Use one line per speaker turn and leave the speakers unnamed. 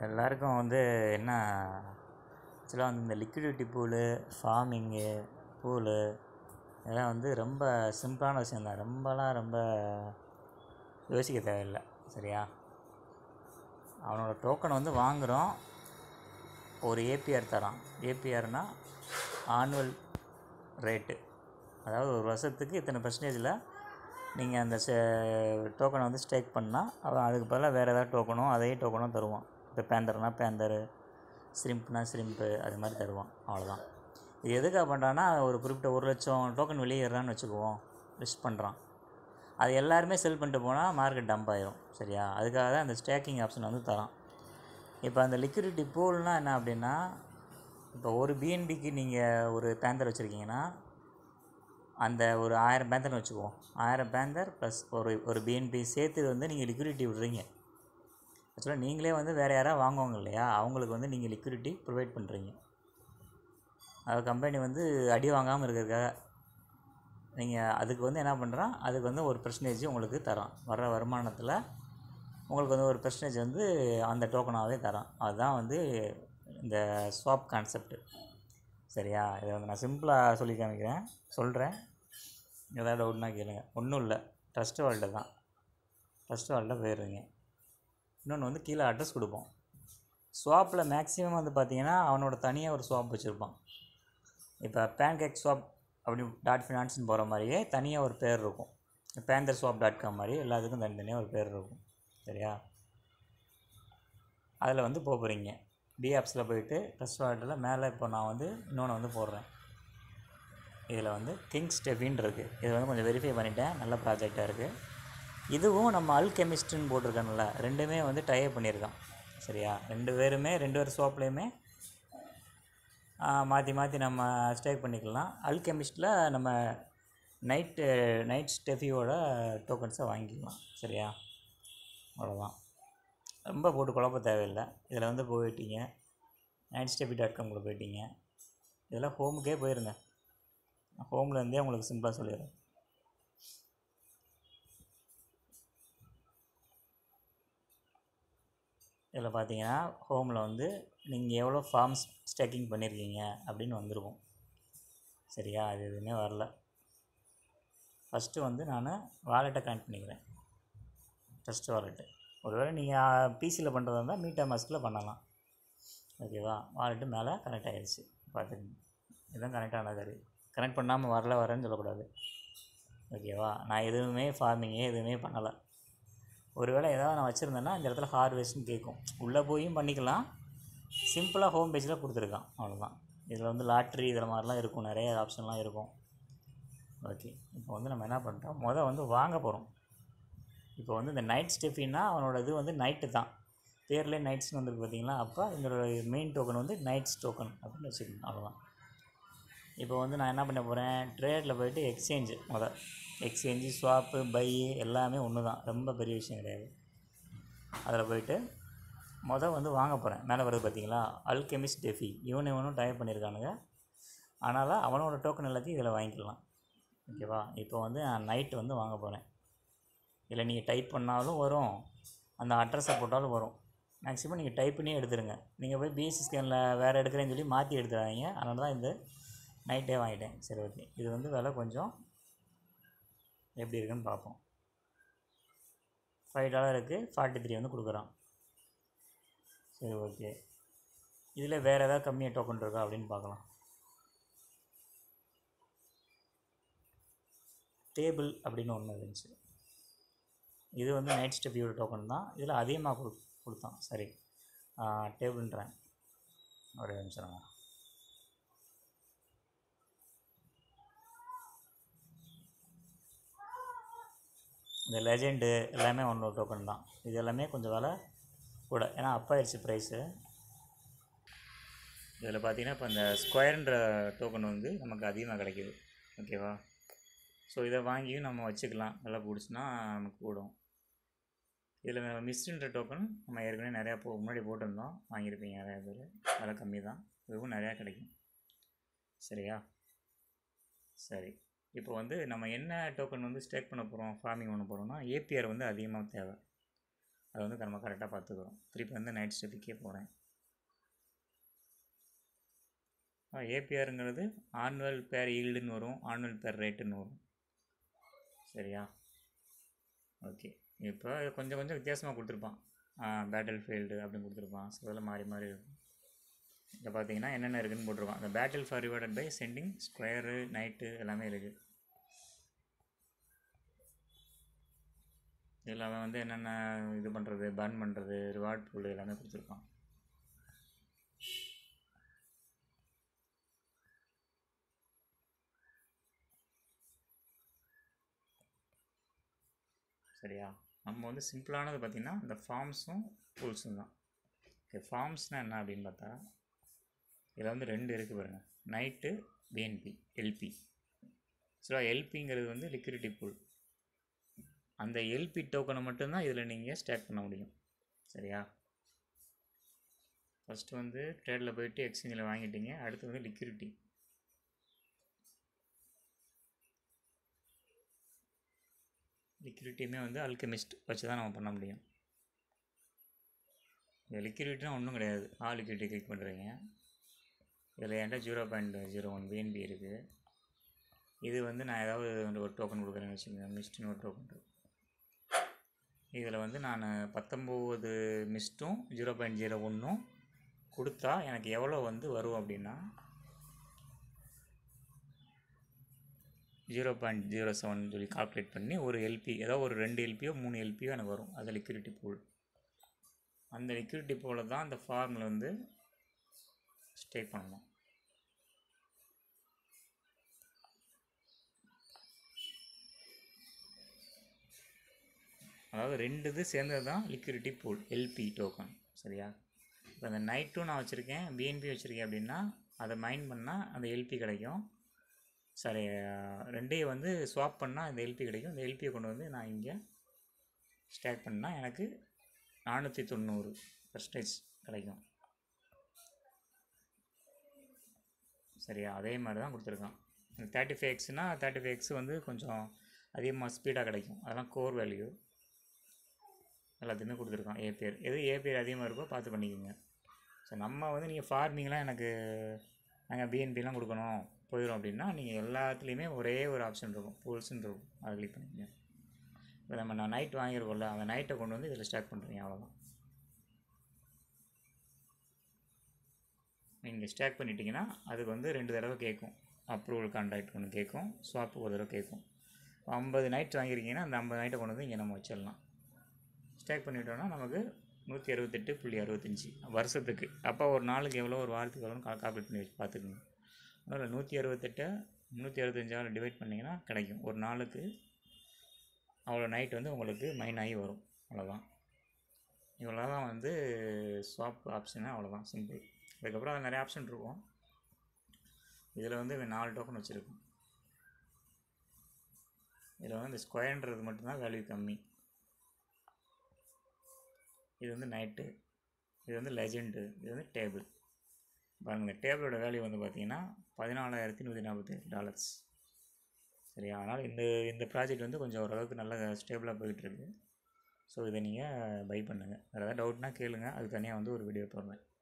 எல்லாருக்கும் வந்து என்ன ஆக்சுவலாக வந்து இந்த லிக்விடிட்டி பூலு ஃபார்மிங்கு பூலு இதெல்லாம் வந்து ரொம்ப சிம்பிளான விஷயந்தான் ரொம்பலாம் ரொம்ப யோசிக்க தேவையில்லை சரியா அவனோட டோக்கனை வந்து வாங்குகிறோம் ஒரு ஏபிஆர் தரான் ஏபிஆர்னால் ஆனுவல் ரேட்டு அதாவது ஒரு வருஷத்துக்கு இத்தனை பர்சன்டேஜில் நீங்கள் அந்த டோக்கனை வந்து ஸ்டேக் பண்ணால் அவன் அதுக்கு பதிலாக வேறு ஏதாவது டோக்கனோ அதே டோக்கனோ தருவான் இப்போ பேந்தர்னா பேந்தரு ஸ்ரிம்ப்னா ஸ்ரிம்ப்பு அது மாதிரி தருவான் அவ்வளோதான் இது எதுக்காக பண்ணுறான்னா ஒரு குறிப்பிட்ட ஒரு லட்சம் டோக்கன் வெளியேறான்னு வச்சுக்குவோம் லிஸ்ட் பண்ணுறான் அது எல்லாருமே செல் பண்ணிட்டு போனால் மார்க்கெட் டம்ப் ஆயிரும் சரியா அதுக்காக தான் அந்த ஸ்டேக்கிங் ஆப்ஷன் வந்து தரான் இப்போ அந்த லிக்விடிட்டி பூல்னால் என்ன அப்படின்னா இப்போ ஒரு பிஎன்பிக்கு நீங்கள் ஒரு பேந்தர் வச்சுருக்கீங்கன்னா அந்த ஒரு ஆயிரம் பேந்தர்னு வச்சுக்குவோம் ஆயிரம் பேந்தர் ப்ளஸ் ஒரு ஒரு பிஎன்பி சேர்த்து வந்து நீங்கள் லிக்விடிட்டி விடுறீங்க ஆக்சுவலாக நீங்களே வந்து வேறு யாராவது வாங்குவாங்க இல்லையா அவங்களுக்கு வந்து நீங்கள் லிக்விடிட்டி ப்ரொவைட் பண்ணுறீங்க அது கம்பெனி வந்து அடி வாங்காமல் இருக்கிறதுக்காக நீங்கள் அதுக்கு வந்து என்ன பண்ணுறான் அதுக்கு வந்து ஒரு பர்சன்டேஜ் உங்களுக்கு தரான் வர்ற வருமானத்தில் உங்களுக்கு வந்து ஒரு பர்சன்டேஜ் வந்து அந்த டோக்கனாகவே தரான் அதுதான் வந்து இந்த ஸ்வாப் கான்செப்ட் சரியா இதை வந்து நான் சிம்பிளாக சொல்லி காமிக்கிறேன் சொல்கிறேன் ஏதாவது டவுட்னா கேளுங்க ஒன்றும் இல்லை ட்ரஸ்ட் வால்ட்டு தான் ட்ரஸ்ட் வால்ட்டை போயிடுறீங்க இன்னொன்று வந்து கீழே அட்ரஸ் கொடுப்போம் ஸ்வாப்பில் மேக்ஸிமம் வந்து பார்த்தீங்கன்னா அவனோட தனியாக ஒரு ஸ்வாப் வச்சுருப்பான் இப்போ பேன்கேக் ஸ்வாப் அப்படி டாட் ஃபினான்ஸ்னு போகிற மாதிரியே தனியாக ஒரு பேர் இருக்கும் பேந்தர் ஸ்வாப் டாட் காம் மாதிரி எல்லாத்துக்கும் தனித்தனியாக ஒரு பேர் இருக்கும் சரியா அதில் வந்து போக போகிறீங்க டி ஆப்ஸில் போயிட்டு ட்ரஸ்ட் வாலெட்டில் மேலே இப்போ நான் வந்து இன்னொன்று வந்து போடுறேன் இதில் வந்து கிங்ஸ் ஸ்டெஃபின் இருக்குது இதை வந்து கொஞ்சம் வெரிஃபை பண்ணிட்டேன் நல்ல ப்ராஜெக்டாக இருக்குது இதுவும் நம்ம அல்கெமிஸ்ட்னு போட்டிருக்கேன்ல ரெண்டுமே வந்து டைப் பண்ணியிருக்கான் சரியா ரெண்டு பேருமே ரெண்டு பேர் சோப்லேயுமே மாற்றி மாற்றி நம்ம ஸ்டேக் பண்ணிக்கலாம் அல்கெமிஸ்ட்டில் நம்ம நைட்டு நைட் ஸ்டெஃபியோட டோக்கன்ஸை வாங்கிக்கலாம் சரியா அவ்வளோதான் ரொம்ப போட்டு குழப்ப தேவையில்லை இதில் வந்து போயிட்டீங்க நைட் ஸ்டெஃபி டாட் காம்குள்ளே போயிட்டீங்க இதெல்லாம் ஹோமுக்கே போயிருங்க ஹோமில் இருந்தே உங்களுக்கு சிம்பிளாக சொல்லிடுறேன் இதில் பார்த்தீங்கன்னா ஹோமில் வந்து நீங்கள் எவ்வளோ ஃபார்ம்ஸ் ஸ்டேக்கிங் பண்ணியிருக்கீங்க அப்படின்னு வந்திருக்கும் சரியா அது எதுவுமே வரல ஃபஸ்ட்டு வந்து நான் வாலெட்டை கனெக்ட் பண்ணிக்கிறேன் ட்ரஸ்ட் வாலெட்டு ஒருவேளை நீங்கள் பிசியில் பண்ணுறதா இருந்தால் மீட்டர் மாஸ்கில் பண்ணலாம் ஓகேவா வாலெட்டு மேலே கனெக்ட் ஆகிடுச்சு பார்த்துக்கங்க இதுதான் கனெக்ட் ஆனது கனெக்ட் பண்ணாமல் வரல வரேன்னு சொல்லக்கூடாது ஓகேவா நான் எதுவுமே ஃபார்மிங்கே எதுவுமே பண்ணலை ஒருவேளை ஏதாவது நான் வச்சுருந்தேன்னா இந்த இடத்துல ஹார்வெஸ்ட்னு கேட்கும் உள்ளே போயும் பண்ணிக்கலாம் சிம்பிளாக ஹோம் பேஜில் கொடுத்துருக்கான் அவ்வளோதான் இதில் வந்து லாட்ரி இதில் மாதிரிலாம் இருக்கும் நிறைய ஆப்ஷன்லாம் இருக்கும் ஓகே இப்போ வந்து நம்ம என்ன பண்ணுறோம் மொதல் வந்து வாங்க போகிறோம் இப்போ வந்து இந்த நைட் ஸ்டெஃபின்னா அவனோட இது வந்து நைட்டு தான் பேர்லேயே நைட்ஸ்னு வந்துருக்கு பார்த்தீங்களா அப்போ இதோட மெயின் டோக்கன் வந்து நைட்ஸ் டோக்கன் அப்படின்னு வச்சுக்கணும் அவ்வளோதான் இப்போ வந்து நான் என்ன பண்ண போகிறேன் ட்ரேடில் போயிட்டு எக்ஸ்சேஞ்சு மொதல் எக்ஸ்சேஞ்சு ஸ்வாப்பு பை எல்லாமே ஒன்று தான் ரொம்ப பெரிய விஷயம் கிடையாது அதில் போயிட்டு மொதல் வந்து வாங்க போகிறேன் மேலே வருது பார்த்தீங்களா அல்கெமிஸ்ட் டெஃபி இவன் இவனும் டைப் பண்ணியிருக்கானுங்க அதனால் அவனோட டோக்கன் எல்லாத்தையும் இதில் வாங்கிக்கலாம் ஓகேவா இப்போ வந்து நான் நைட்டு வந்து வாங்க போகிறேன் இதில் நீங்கள் டைப் பண்ணாலும் வரும் அந்த அட்ரஸை போட்டாலும் வரும் மேக்ஸிமம் நீங்கள் டைப் பண்ணி எடுத்துருங்க நீங்கள் போய் பிஎஸ்சி ஸ்கேனில் வேறு எடுக்கிறேன்னு சொல்லி மாற்றி எடுத்துடாதீங்க அதனால தான் இந்த நைட்டே வாங்கிட்டேன் சரி ஓகே இது வந்து விலை கொஞ்சம் எப்படி இருக்குன்னு பார்ப்போம் ஃபைவ் டாலருக்கு ஃபார்ட்டி த்ரீ வந்து கொடுக்குறான் சரி ஓகே இதில் வேறு ஏதாவது கம்மியாக டோக்கன் இருக்கா அப்படின்னு பார்க்கலாம் டேபிள் அப்படின்னு ஒன்று இருந்துச்சு இது வந்து நைட் ஸ்டெப்பியோட டோக்கன் தான் இதில் அதிகமாக கொடு கொடுத்தான் சரி டேபிள்ன்றேன் ஒரே நிமிஷம் இந்த லெஜெண்டு எல்லாமே ஒன்று டோக்கன் தான் இது எல்லாமே கொஞ்சம் விலை கூட ஏன்னா அப் ஆயிடுச்சு ப்ரைஸு இதில் பார்த்தீங்கன்னா இப்போ இந்த ஸ்கொயர்ன்ற டோக்கன் வந்து நமக்கு அதிகமாக கிடைக்கிது ஓகேவா ஸோ இதை வாங்கியும் நம்ம வச்சுக்கலாம் விலை பிடிச்சினா நமக்கு கூடும் இதில் மிஸ்ன்ற டோக்கன் நம்ம ஏற்கனவே நிறையா போ முன்னாடி போட்டிருந்தோம் வாங்கியிருப்பீங்க நிறையா பேர் விலை கம்மி தான் இதுவும் நிறையா கிடைக்கும் சரியா சரி இப்போ வந்து நம்ம என்ன டோக்கன் வந்து ஸ்டேக் பண்ண போகிறோம் ஃபார்மிங் பண்ண போகிறோம்னா ஏபிஆர் வந்து அதிகமாக தேவை அதை வந்து நம்ம கரெக்டாக பார்த்துக்குறோம் திருப்பி வந்து நைட் ஸ்டெப்புக்கே போகிறேன் ஏபிஆருங்கிறது ஆனுவல் பேர் ஈல்டுன்னு வரும் ஆனுவல் பேர் ரேட்டுன்னு வரும் சரியா ஓகே இப்போ கொஞ்சம் கொஞ்சம் வித்தியாசமாக கொடுத்துருப்பான் பேட்டில் ஃபீல்டு அப்படின்னு கொடுத்துருப்பான் சிலதில் மாறி மாறி இருக்கும் இங்கே பார்த்தீங்கன்னா என்னென்ன இருக்குதுன்னு போட்டிருப்பான் அந்த battle for rewarded by sending square knight எல்லாமே இருக்குது இதில் அவன் வந்து என்னென்ன இது பண்ணுறது பர்ன் பண்ணுறது ரிவார்ட் பூல் எல்லாமே கொடுத்துருப்பான் சரியா நம்ம வந்து சிம்பிளானது பார்த்திங்கன்னா இந்த ஃபார்ம்ஸும் பூல்ஸும் தான் ஓகே ஃபார்ம்ஸ்னால் என்ன அப்படின்னு பார்த்தா இதில் வந்து ரெண்டு இருக்குது பாருங்கள் நைட்டு பிஎன்பி எல்பி ஸோ எல்பிங்கிறது வந்து லிக்விடிட்டி பூல் அந்த எல்பி டோக்கனை மட்டும்தான் இதில் நீங்கள் ஸ்டாக் பண்ண முடியும் சரியா ஃபஸ்ட்டு வந்து ட்ரேடில் போயிட்டு எக்ஸ்சேஞ்சில் வாங்கிட்டீங்க அடுத்து வந்து லிக்விடிட்டி லிக்விடிட்டியுமே வந்து அல்கெமிஸ்ட் வச்சு தான் நம்ம பண்ண முடியும் இந்த லிக்விடிட்டினா ஒன்றும் கிடையாது ஆ லிக்விடிட்டி கிளிக் பண்ணுறீங்க இதில் என்கிட்ட zero point zero one BNB இருக்குது இது வந்து நான் ஏதாவது வந்து ஒரு டோக்கன் கொடுக்குறேன்னு வச்சுக்கோங்க மிஸ்ட்னு ஒரு டோக்கன் இதில் வந்து நான் பத்தொம்போது மிஸ்ட்டும் ஜீரோ பாயிண்ட் ஜீரோ ஒன்றும் கொடுத்தா எனக்கு எவ்வளோ வந்து வரும் அப்படின்னா ஜீரோ பாயிண்ட் ஜீரோ செவன் சொல்லி கால்குலேட் பண்ணி ஒரு எல்பி ஏதோ ஒரு ரெண்டு எல்பியோ மூணு எல்பியோ எனக்கு வரும் அது லிக்விடிட்டி பூல் அந்த லிக்விடிட்டி பூலை தான் அந்த ஃபார்மில் வந்து ஸ்டே பண்ணணும் அதாவது ரெண்டு இது சேர்ந்தது தான் லிக்விடிட்டி பூல் எல்பி டோக்கன் சரியா இப்போ அந்த நைட்டும் நான் வச்சுருக்கேன் பிஎன்பி வச்சுருக்கேன் அப்படின்னா அதை மைண்ட் பண்ணால் அந்த எல்பி கிடைக்கும் சாரி ரெண்டையும் வந்து ஸ்வாப் பண்ணால் இந்த எல்பி கிடைக்கும் இந்த எல்பியை கொண்டு வந்து நான் இங்கே ஸ்டாக் பண்ணால் எனக்கு நானூற்றி தொண்ணூறு பர்சன்டேஜ் கிடைக்கும் சரியா அதே மாதிரி தான் கொடுத்துருக்கான் தேர்ட்டி ஃபைவ் எக்ஸ்னால் தேர்ட்டி ஃபைவ் எக்ஸ் வந்து கொஞ்சம் அதிகமாக ஸ்பீடாக கிடைக்கும் அதெல்லாம் கோர் வேல்யூ எல்லாத்தையுமே கொடுத்துருக்கான் ஏபிஆர் எது ஏபிஆர் அதிகமாக இருக்கோ பார்த்து பண்ணிக்கோங்க ஸோ நம்ம வந்து நீங்கள் ஃபார்மிங்லாம் எனக்கு நாங்கள் பிஎன்பிலாம் கொடுக்கணும் போயிடும் அப்படின்னா நீங்கள் எல்லாத்துலேயுமே ஒரே ஒரு ஆப்ஷன் இருக்கும் பூல்ஸ்ன்னு இருக்கும் அதை கிளிக் பண்ணிக்கங்க இப்போ நம்ம நான் நைட் வாங்கியிருக்கோம்ல அந்த நைட்டை கொண்டு வந்து இதில் ஸ்டார்ட் பண்ணுறீங்க அவ்வளோதான் நீங்கள் ஸ்டாக் பண்ணிட்டீங்கன்னா அதுக்கு வந்து ரெண்டு தடவை கேட்கும் அப்ரூவல் கான்ட்ராக்ட் ஒன்று கேட்கும் ஸ்வாப்பு ஒரு தடவை கேட்கும் ஐம்பது நைட் வாங்கியிருக்கீங்கன்னா அந்த ஐம்பது நைட்டை கொண்டு வந்து இங்கே நம்ம வச்சிடலாம் ஸ்டாக் பண்ணிட்டோம்னா நமக்கு நூற்றி அறுபத்தெட்டு புள்ளி அறுபத்தஞ்சி வருஷத்துக்கு அப்போ ஒரு நாளுக்கு எவ்வளோ ஒரு வாரத்துக்கு எவ்வளோன்னு கா கால்குலேட் பண்ணி வச்சு பார்த்துக்குங்க அதனால் நூற்றி அறுபத்தெட்டை முந்நூற்றி அறுபத்தஞ்சால் டிவைட் பண்ணிங்கன்னா கிடைக்கும் ஒரு நாளுக்கு அவ்வளோ நைட் வந்து உங்களுக்கு மைன் ஆகி வரும் அவ்வளோதான் இவ்வளோ தான் வந்து ஸ்வாப் ஆப்ஷனு அவ்வளோதான் சிம்பிள் அதுக்கப்புறம் அதில் நிறைய ஆப்ஷன் இருக்கும் இதில் வந்து இவன் நாலு டோக்கன் வச்சுருக்கோம் இதில் வந்து இந்த ஸ்கொயர்ன்றது மட்டும்தான் வேல்யூ கம்மி இது வந்து நைட்டு இது வந்து லெஜெண்டு இது வந்து டேபிள் பாருங்கள் டேபிளோட வேல்யூ வந்து பார்த்தீங்கன்னா பதினாலாயிரத்தி நூற்றி நாற்பத்தி டாலர்ஸ் சரியா அதனால் இந்த இந்த ப்ராஜெக்ட் வந்து கொஞ்சம் ஓரளவுக்கு நல்லா ஸ்டேபிளாக போயிட்டுருக்கு ஸோ இதை நீங்கள் பை பண்ணுங்கள் வேறு ஏதாவது டவுட்னா கேளுங்க அது தனியாக வந்து ஒரு வீடியோ போடுறேன்